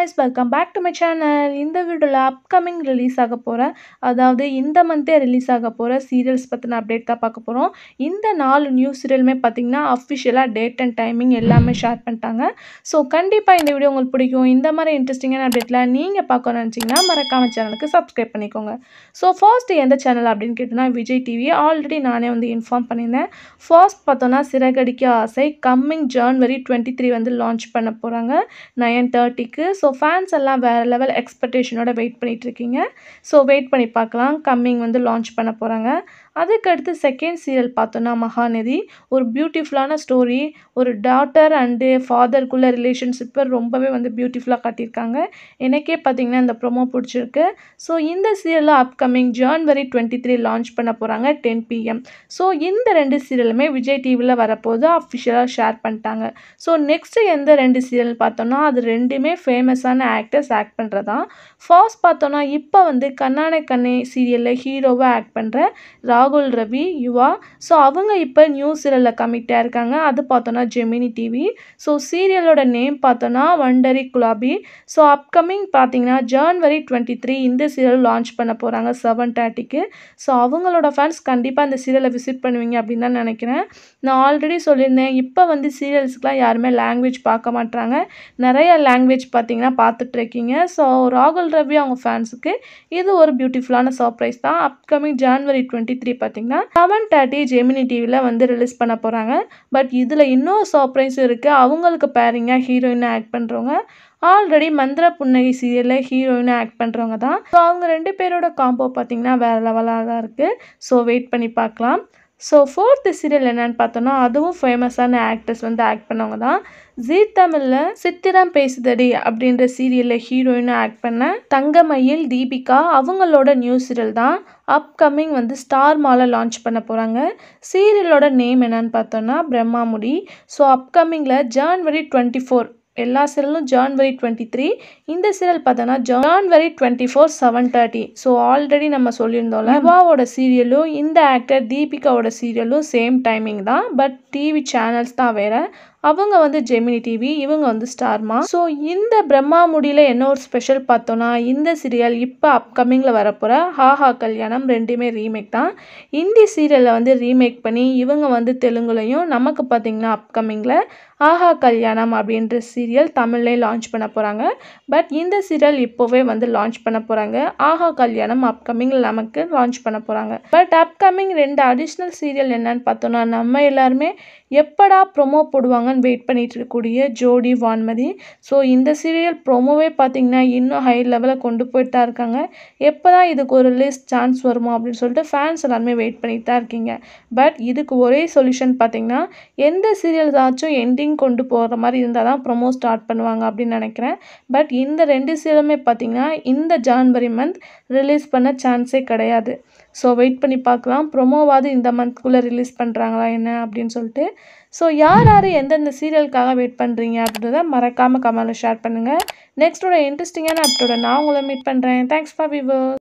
guys welcome back to my channel இந்த வீடியோவில் upcoming release ஆக போகிற அதாவது இந்த மந்தே ரிலீஸ் ஆக போகிற சீரியல்ஸ் பற்றின அப்டேட் தான் பார்க்க போகிறோம் இந்த நாலு நியூ சீரியலுமே பார்த்தீங்கன்னா அஃபிஷியலாக டேட் அண்ட் டைமிங் எல்லாமே ஷேர் பண்ணிட்டாங்க ஸோ கண்டிப்பாக இந்த வீடியோ உங்களுக்கு பிடிக்கும் இந்த மாதிரி இன்ட்ரெஸ்டிங்கான அப்டேட்டில் நீங்கள் பார்க்க நினச்சிங்கன்னா மறக்காம சேனலுக்கு சப்ஸ்கிரைப் பண்ணிக்கோங்க ஸோ ஃபர்ஸ்ட் எந்த சேனல் அப்படின்னு கேட்டோன்னா விஜய் டிவி ஆல்ரெடி நானே வந்து இன்ஃபார்ம் பண்ணியிருந்தேன் ஃபர்ஸ்ட் பார்த்தோன்னா Siragadikka Aasai coming January twenty three வந்து லான்ச் பண்ண போகிறாங்க நயன் தேர்ட்டிக்கு ஸோ ஃபேன்ஸ் எல்லாம் வேறு லெவல் எக்ஸ்பெக்டேஷனோட வெயிட் பண்ணிட்டு இருக்கீங்க ஸோ வெயிட் பண்ணி பார்க்கலாம் கம்மிங் வந்து லான்ச் பண்ண போகிறாங்க அதுக்கடுத்து செகண்ட் சீரியல் பார்த்தோன்னா மகாநதி ஒரு பியூட்டிஃபுல்லான ஸ்டோரி ஒரு டாட்டர் அண்டு ஃபாதருக்குள்ள ரிலேஷன்ஷிப்பை ரொம்பவே வந்து பியூட்டிஃபுல்லாக காட்டியிருக்காங்க எனக்கே பார்த்தீங்கன்னா இந்த ப்ரொமோ பிடிச்சிருக்கு ஸோ இந்த சீரியலில் upcoming January twenty three launch பண்ண போகிறாங்க டென் பிஎம் ஸோ இந்த ரெண்டு சீரியலுமே விஜய் டிவியில் வரப்போது அஃபிஷியலாக ஷேர் பண்ணிட்டாங்க ஸோ நெக்ஸ்ட்டு எந்த ரெண்டு சீரியல் பார்த்தோன்னா அது ரெண்டுமே ஃபேமஸான ஆக்டர்ஸ் ஆக்ட் பண்ணுறதா ஃபர்ஸ்ட் பார்த்தோன்னா இப்போ வந்து கண்ணான கண்ணே சீரியலில் ஹீரோவாக ஆக்ட் பண்ணுற ராகுல் ரவி யுவா ஸோ அவங்க இப்போ நியூ சீரியலில் கமிட்டாக இருக்காங்க அது பார்த்தோன்னா ஜெமினி டிவி ஸோ சீரியலோட நேம் பார்த்தோன்னா வண்டரி குலாபி ஸோ அப்கமிங் பார்த்தீங்கன்னா ஜான்வரி டுவெண்ட்டி த்ரீ இந்த சீரியல் லான்ச் பண்ண போகிறாங்க செவன் தேர்ட்டிக்கு ஸோ அவங்களோட ஃபேன்ஸ் கண்டிப்பாக இந்த சீரியலை விசிட் பண்ணுவீங்க அப்படின்னு தான் நினைக்கிறேன் நான் ஆல்ரெடி சொல்லியிருந்தேன் இப்போ வந்து சீரியல்ஸ்க்குலாம் யாருமே லாங்குவேஜ் பார்க்க மாட்றாங்க நிறைய லாங்குவேஜ் பார்த்தீங்கன்னா பார்த்துட்ருக்கீங்க ஸோ ராகுல் ரவி அவங்க ஃபேன்ஸுக்கு இது ஒரு பியூட்டிஃபுல்லான சர்ப்ரைஸ் தான் அப்கமிங் ஜான்வரி டுவெண்ட்டி த்ரீ பார்த்தீங்கன்னா செவன் தேர்ட்டி ஜெமினி டிவியில் வந்து ரிலீஸ் பண்ண போகிறாங்க பட் இதில் இன்னொரு சர்ப்ரைஸ் இருக்குது அவங்களுக்கு பேரிங்காக ஹீரோயினாக ஆக்ட் பண்ணுறவங்க ஆல்ரெடி மந்திர புன்னகை சீரியலில் ஹீரோயினாக ஆக்ட் பண்ணுறவங்க தான் ஸோ அவங்க ரெண்டு பேரோட காம்போ பார்த்தீங்கன்னா வேறு லெவலாக தான் இருக்குது ஸோ வெயிட் பண்ணி பார்க்கலாம் ஸோ ஃபோர்த்து சீரியல் என்னன்னு பார்த்தோன்னா அதுவும் ஃபேமஸான ஆக்டர்ஸ் வந்து ஆக்ட் பண்ணவங்க தான் ஜீ தமிழில் சித்திரம் பேசுதடி அப்படின்ற சீரியலில் ஹீரோயினாக ஆக்ட் பண்ண தங்கமயில் தீபிகா அவங்களோட நியூ சீரியல் தான் அப்கமிங் வந்து ஸ்டார் மாலை லான்ச் பண்ண போகிறாங்க சீரியலோட நேம் என்னன்னு பார்த்தோன்னா பிரம்மாமுடி ஸோ அப்கமிங்கில் ஜான்வரி டுவெண்ட்டி ஃபோர் எல்லா சீரியலும் ஜான்வரி டுவெண்ட்டி த்ரீ இந்த சீரியல் பார்த்தோன்னா January twenty four seven thirty so already நம்ம சொல்லியிருந்தோம்ல யுவாவோட சீரியலும் இந்த ஆக்டர் தீபிகாவோட சீரியலும் சேம் டைமிங் தான் பட் டிவி சேனல்ஸ் தான் வேறு அவங்க வந்து ஜெமினி டிவி இவங்க வந்து ஸ்டார்மா ஸோ இந்த பிரம்மா முடியில் என்ன ஒரு ஸ்பெஷல் பார்த்தோன்னா இந்த சீரியல் இப்போ அப்கமிங்கில் வரப்போகிற ஹாஹா கல்யாணம் ரெண்டுமே ரீமேக் தான் இந்தி சீரியலில் வந்து ரீமேக் பண்ணி இவங்க வந்து தெலுங்குலையும் நமக்கு பார்த்திங்கன்னா அப்கமிங்கில் ஆஹா கல்யாணம் அப்படின்ற சீரியல் தமிழ்லேயே லான்ச் பண்ண போகிறாங்க பட் இந்த சீரியல் இப்போவே வந்து லான்ச் பண்ண போகிறாங்க ஆஹா கல்யாணம் அப்கமிங்கில் நமக்கு லான்ச் பண்ண போகிறாங்க பட் அப்கமிங் ரெண்டு அடிஷ்னல் சீரியல் என்னன்னு பார்த்தோன்னா நம்ம எல்லாருமே எப்படா ப்ரொமோ போடுவாங்கன்னு வெயிட் பண்ணிட்டு இருக்கக்கூடிய ஜோடி வான்மதி ஸோ இந்த சீரியல் ப்ரொமோவே பார்த்தீங்கன்னா இன்னும் ஹை லெவலில் கொண்டு போயிட்டு தான் இருக்காங்க எப்போ தான் இதுக்கு ஒரு ரிலீஸ் சான்ஸ் வருமோ அப்படின்னு சொல்லிட்டு ஃபேன்ஸ் எல்லாருமே வெயிட் பண்ணிட்டு தான் இருக்கீங்க பட் இதுக்கு ஒரே சொல்யூஷன் பார்த்தீங்கன்னா எந்த சீரியல் ஏதாச்சும் எண்டிங் கொண்டு போகிற மாதிரி இருந்தால் தான் ப்ரொமோ ஸ்டார்ட் பண்ணுவாங்க அப்படின்னு நினைக்கிறேன் பட் இந்த ரெண்டு சீரியலுமே பார்த்தீங்கன்னா இந்த ஜான்வரி மந்த் ரிலீஸ் பண்ண சான்ஸே கிடையாது ஸோ வெயிட் பண்ணி பார்க்கலாம் ப்ரொமோவாவது இந்த மந்த்குள்ளே ரிலீஸ் பண்ணுறாங்களா என்ன அப்படின்னு சொல்லிட்டு ஸோ யார் யார் எந்தெந்த சீரியலுக்காக வெயிட் பண்ணுறீங்க அப்படின்றத மறக்காமல் கமெண்ட்டில் ஷேர் பண்ணுங்கள் நெக்ஸ்ட்டோட இன்ட்ரெஸ்டிங்கான அப்டோட நான் உங்களை மீட் பண்ணுறேன் தேங்க்ஸ் ஃபார் விவர்